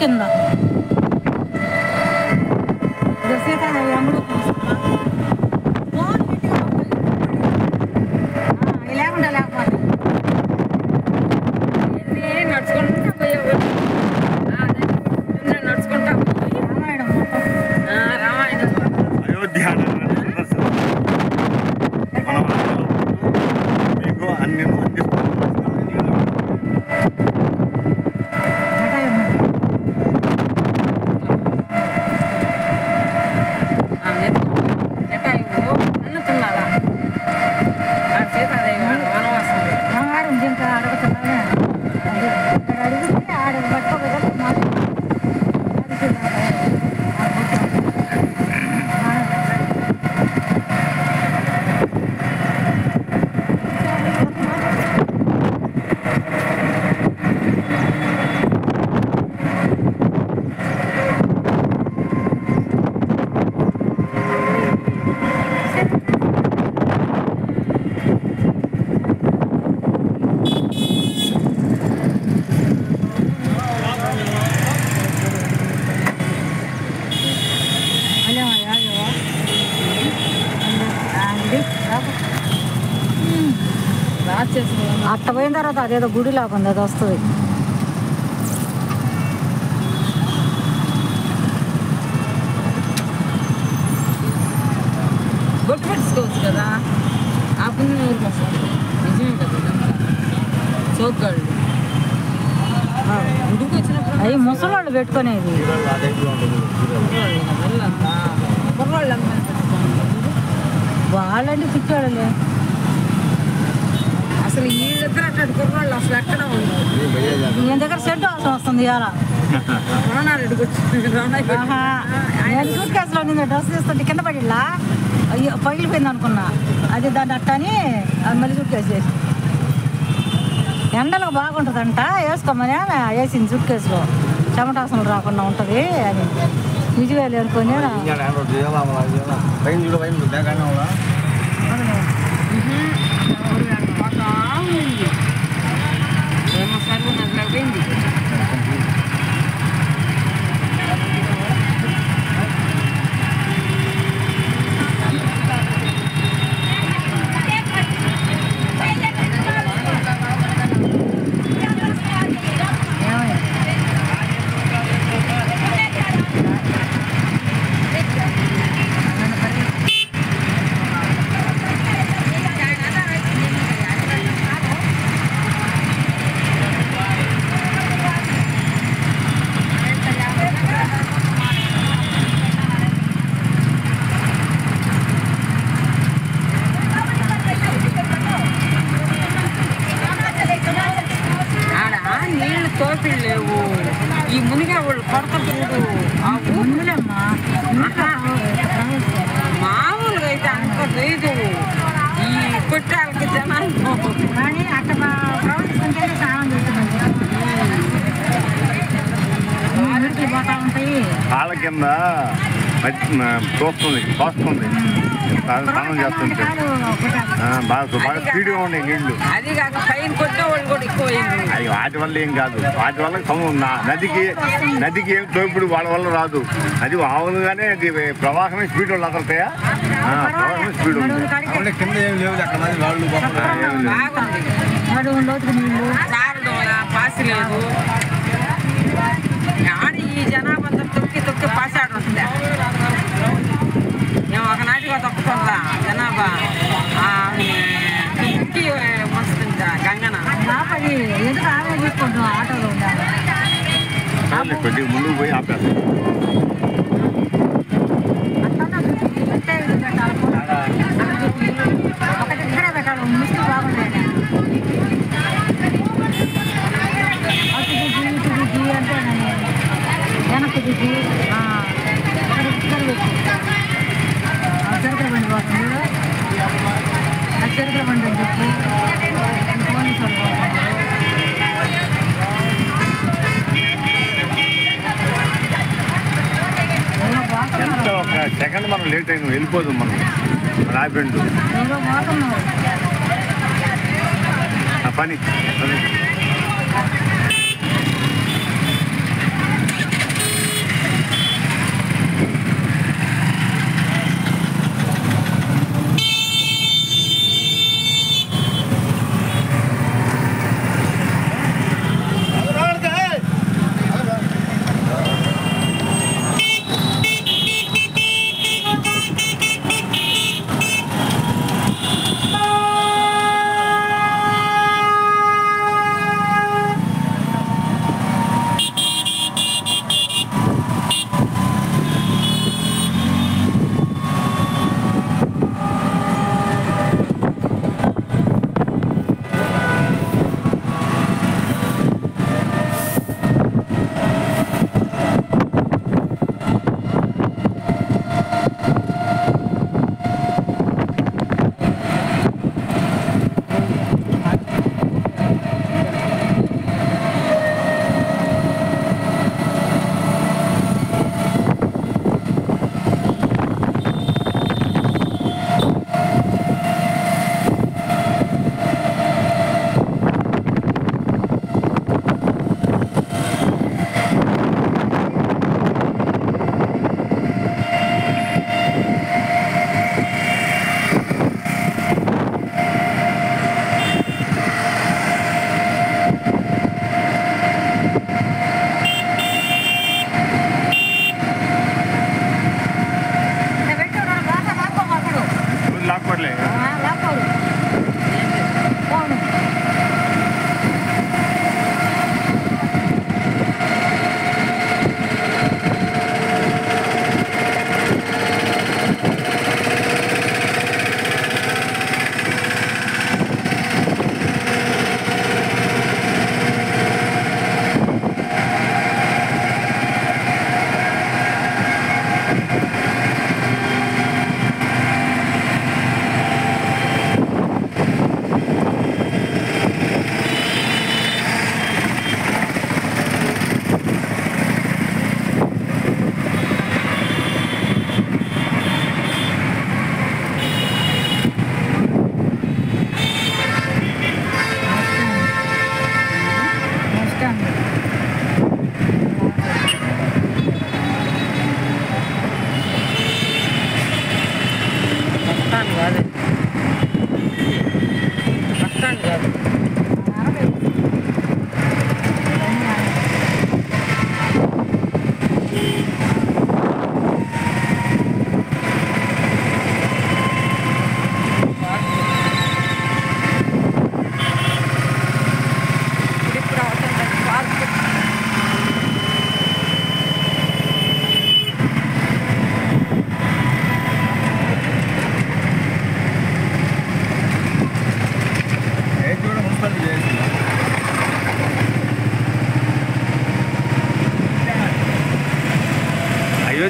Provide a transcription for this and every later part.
కింద ఇదో సీతాదేవి అమ్ముడు ఫోన్ గట్టిగా పట్టుకో. ఆ, లేకుండా లేకపోతే ఎన్ని నడుచుకుంటా పోయేవాడు ఆ, అదే. నిన్న నడుచుకుంటా పోయి రామాయణం మొత్తం ఆ, రామాయణం అయోధ్య నగరాన్ని సందర్శిస్తాం. మన వార్తలో మీకు అన్ని అందిస్తున్నాం జటాయు ఉంది. ఆ, ఎత్తు. జటాయువు అన్నుతున్నారా ఆ సీతాదేవి వాళ్ళ వనవాసం బంగారం జింక అడుగుతున్నానే అది ఇక్కడ అడిగితే ఆడ పట్టుకోబోతే మాకు అయ్యో అయ్యో అండి రాచేసుకున్నాం అట్ట పోయిన తర్వాత అదేదో గుడి లాగుంది అది వస్తుంది బొట్టు పెట్టుకోవచ్చు కదా ఆ పుణ్యం ఊరికి వస్తుంది నిజమే కదా ఇదంతా. చౌకాళ్ళు గుడికి వచ్చినప్పుడు అవి ముసలోళ్ళు పెట్టుకునేది కుర్రాళ్ళు కదా, వెళ్ళంతా. కుర్రాళ్ళు అమ్మాయి పెట్టుకోండి. వాళ్ళంటే పిచ్చోళ్ళలే అసలు వీళ్ళిద్దరు అట్లాంటి కుర్రాళ్ళు అసలు ఎక్కడ ఉండవు ఈయన దగ్గర షెడ్ అవసరం వస్తుంది ఇవాళ రోనారెడ్డికి వచ్చి రోనాయి ఆహా. నేను సూట్ కేసులో ఉంది డ్రెస్ తీస్తుంటే కింద పడిలా అయ్యో పగిలిపోయింది అనుకున్నా అది దాన్ని అట్టని అది మళ్ళీ సూట్ కేసు చేసి ఎండలకు బాగుంటుందంట వేసుకోమని ఆమె వేసింది సూట్ కేసులో చెమటాసనలు రాకుండా ఉంటుంది అని నిజమే అనుకొని పైన చూడ పైన దేకానే ఉందా ఏమో సర్వ నాకు పోయింది ఆడ నీళ్ళు తోపిళ్ళు లేవు ఈ మునిగా వాళ్ళు కొడతారు ఆ ఊ- ముందులేమ్మా మామూలుగా అయితే అంత లేదు ఈ కొట్టాలకి జనాలు కానీ అక్కడ ప్రవర్తిస్తుంటే స్నానం చేస్తున్నాను నీళ్ళు పోతా ఉంటాయి కాళ్ళ కింద మట్టి తోస్తుంది తోస్తుంది స్నానం చేస్తుంటే కాదు ఒకటి ఆ, బాగా బాగా స్పీడ్గా ఉన్నాయి నీళ్లు అది కాక పైన కొట్టే వాళ్ళు కూడా ఎక్కువ అయింది అవి వాటి వల్ల ఏం కాదు వాటి వల్ల సమ- నా- నదికి నదికి ఏం తోపుడు వాళ్ళ వల్ల రాదు అది మామూలుగానే అది ప్రవాహమే స్పీడ్ వాళ్ళు అదలుతాయా ప్రవాహమే స్పీడ్ ఉంది అవును కింద ఏం లేవు అక్కడ నది వాళ్ళు గొప్ప ఆ, ఏం లేదు. బాగుంది నడుము లోతుకు నీళ్ళు చారడం పాసి లేదు ఆడ ఈ జనాభా అంతా తొక్కి తొక్కి పాసాడు ఉంటుందా మేము ఒకనాటిగా తప్పుకుందా జనాభా ఆ, తొక్కి మస్తుందా గంగన లోపలి ఎందుకు ఆమె తీసుకుంటున్నాం ఆటోలో ఉండాలి చాలు, కొద్దిగా ముందుకు పోయి ఆపేస్తాం అట్టన్నా పెట్టే ఇది పెట్టాలి ఒకటి ఇక్కడే పెట్టాలి ముసుగు బాగున్నాయి అటు దిగి ఇటు దిగి అంటే నేను వెనక్కి దిగి ఆ, ఇక్కడ ఇక్కడ పెట్టు. ఆ చెరుకుల బండి పోతుంది ఆ చెరుకుల బండి అని చెప్పి పోలీసు వాళ్ళు పోతున్నారు. ఎవరో పోతున్నారు. ఎంత ఒక సెకండ్ మనం లేట్ అయిన వెళ్ళిపోదు మనం మన ఆపిండు ఎవరో పోతున్నారు ఆ పని పని.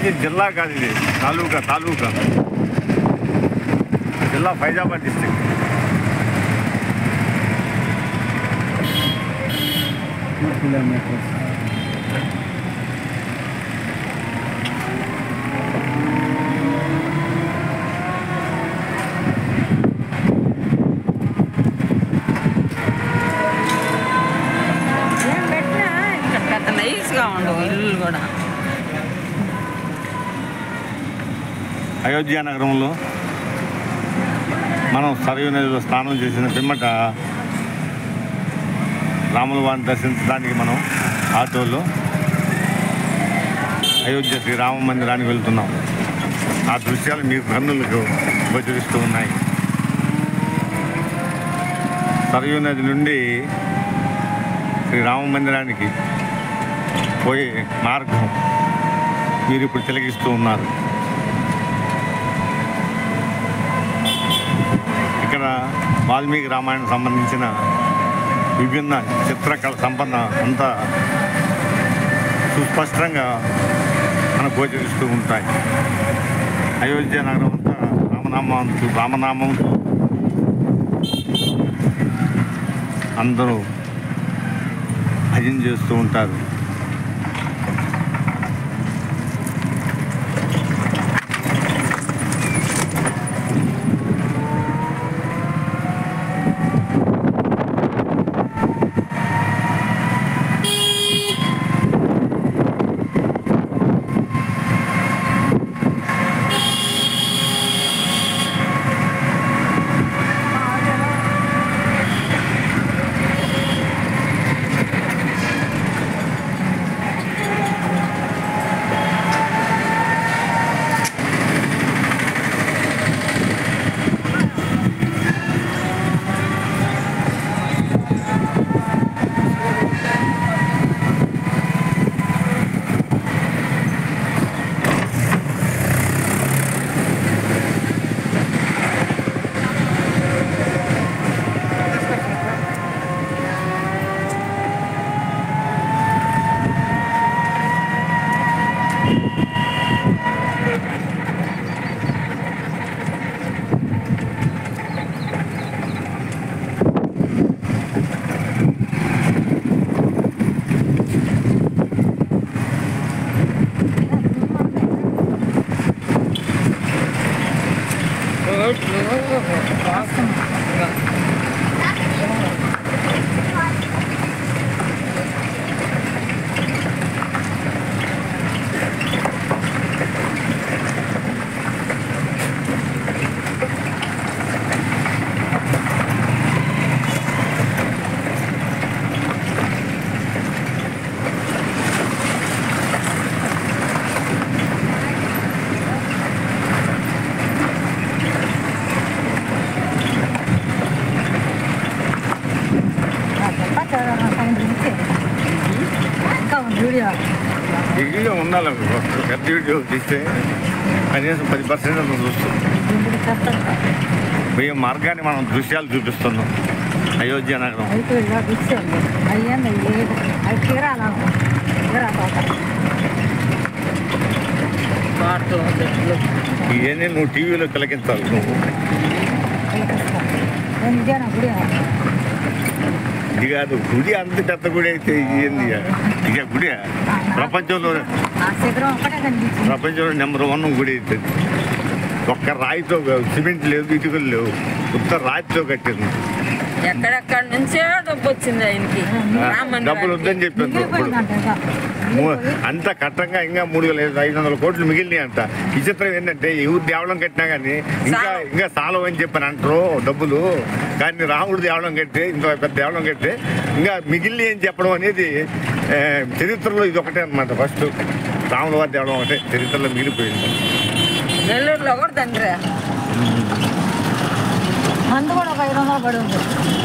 అయోధ్య జిల్లా కాదు ఇది తాలూకా తాలూకా జిల్లా ఫైజాబాద్ డిస్టిక్ కిలోమీటర్స్ ఏం పెట్టినా ఇక్కడ పెద్ద నైస్గా ఉండవు ఇల్లు కూడా అయోధ్య నగరంలో మనం సరయూ నదిలో స్నానం చేసిన పిమ్మట రాముల వారిని దర్శించడానికి మనం ఆటోలో అయోధ్య శ్రీరామ మందిరానికి వెళ్తున్నాం ఆ దృశ్యాలు మీకు కన్నులకు గోచరిస్తూ ఉన్నాయి సరయూ నది నుండి శ్రీరామ మందిరానికి పోయే మార్గం మీరు ఇప్పుడు తిలగిస్తూ ఉన్నారు ఇక్కడ వాల్మీకి రామాయణం సంబంధించిన విభిన్న చిత్రకళ సంపన్న అంతా సుస్పష్టంగా మనకు గోచరిస్తూ ఉంటాయి అయోధ్య నగరం అంతా రామనామంతో రామనామంతో అందరూ భజన చేస్తూ ఉంటారు ఇంకా ఉంది వీడియో వీడియో ఉండాలి పెద్ద వీడియో తీస్తే కనీసం పది పర్సెంట్ అంత చూస్తుంది ఇప్పుడు చెప్తాను పోయే మార్గాన్ని మనం దృశ్యాలు చూపిస్తున్నాం అయోధ్య నగరం అయితే ఇలా కూర్చోండి అయ్యండి అయ్యి అవి తీరాలి తీరా తోట తోటలు చెట్లు ఇవన్నీ నువ్వు టీవీలో తిలకించాలి నువ్వు నేను ఇదేనా గుడి ఇది కాదు గుడి అంత పెద్ద గుడి అయితే ఏంది ఇక గుడి ప్రపంచంలో ఆ శిఖరం ఒక్కటే కనిపించింది ప్రపంచంలో నెంబర్ వన్ గుడి అవుతుంది ఒక్క రాయితో సిమెంట్ లేదు ఇటుకలు లేవు ఉత్త రాయితో కట్టింది ఎక్కడెక్కడ నుంచో డబ్బు వచ్చింది ఆయనకి రామ మందిరానికి. డబ్బులు వద్దని చెప్పాను ఇప్పుడు మిగిలిపోయిందంట ఇంకా మూ- అంత కట్టంగా ఇంకా మూడు వేల ఐదు ఐదు వందల కోట్లు మిగిలినాయి అంట విచిత్రం ఏంటంటే ఎవరు దేవళం కట్టినా కానీ ఇంకా చాలు. ఇంకా సాలవు అని చెప్పని అంటారు డబ్బులు కానీ రాముడు దేవళం కట్టి ఇంత పెద్ద దేవళం కట్టి ఇంకా మిగిలిన అని చెప్పడం అనేది ఏ, చరిత్రలో ఇది ఒకటే అనమాట ఫస్ట్ రాముల వారి దేవళం ఒకటే చరిత్రలో మిగిలిపోయింది నెల్లూరులో కూడా తండ్రి మందు కూడా ఒక ఐదు వందలు పడి ఉంది